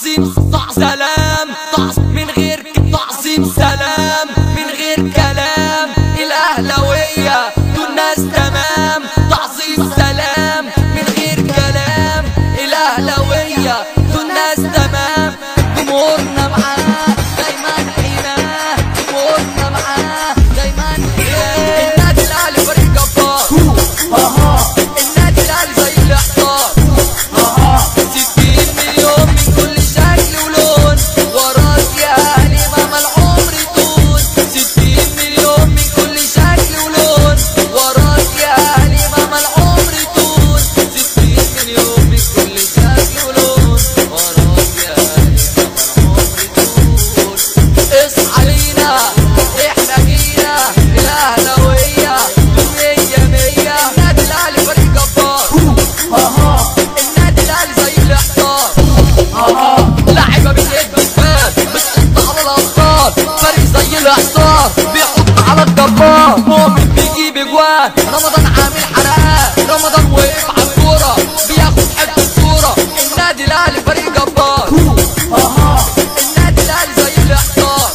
تعظيم سلام من غير تعظيم سلام من غير كلام الأهلوية دول ناس تمام تعظيم سلام من غير كلام الأهلوية دول ناس تمام جمهورنا معاه دايما حماه جمهورنا معاه دايما حماه النادي الأهلي فريق جبار النادي الأهلي زي الإحصار ستين مليون من كل شكل ولون وراك يا أهلي مهما العمر يطول ستين مليون من كل شكل ولون وراك يا أهلي مهما العمر يطول ستين مليون من كل شكل ولون وراك يا أهلي مهما العمر يطول اصحى لينا احنا جينا الأهلاوية مية مية النادي الأهلي فريق جبار النادي الاهلي زي الاحصار لعيبه باليد بالفات بتحط على الابطال فريق زي الاحصار بيحط على الجبار مؤمن بيجيب اجوان رمضان عامل حرقات رمضان وقف على الكوره بياخد حته الصوره النادي الاهلي فريق جبار النادي الاهلي زي الاحصار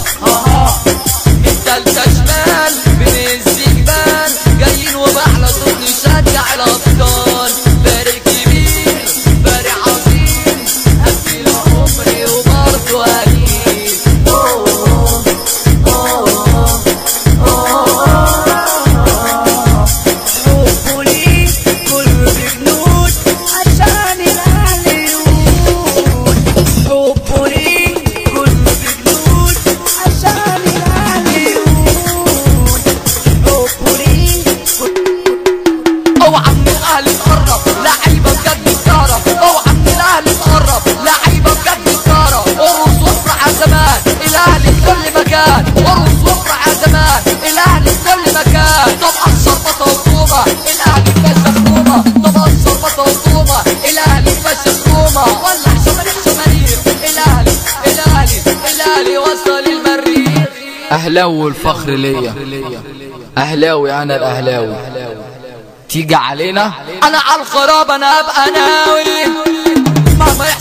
التالتة شمال بنهز جبال جايين وبحلى صوت نشجع الأبطال فريق كبير فريق عظيم أكل عمري وبرضه قليل أوه، أوه، حبه ليك كله بجنود عشان الاهلي يموت حبه ليك كله بجنود عشان الاهلي يموت حبه ليك اوعى من الاهلي تقرب لعيبه بجد تكرر اوعى من الاهلي تقرب لعيبه بجد تكرر ارقص وافرح يا زمان الاهلي في كل مكان ارقص وافرح يا زمان الاهلي في كل مكان طب اثر بطل طوبه الاهلي فشخ طوبه طب اثر بطل طوبه الاهلي فشخ طوبه ولع شماريخ شماريخ الاهلي الاهلي الاهلي وصل المريخ اهلاوي الفخر ليا اهلاوي انا الاهلاوي تيجي علينا انا على الخراب انا ابقى ناوي مهما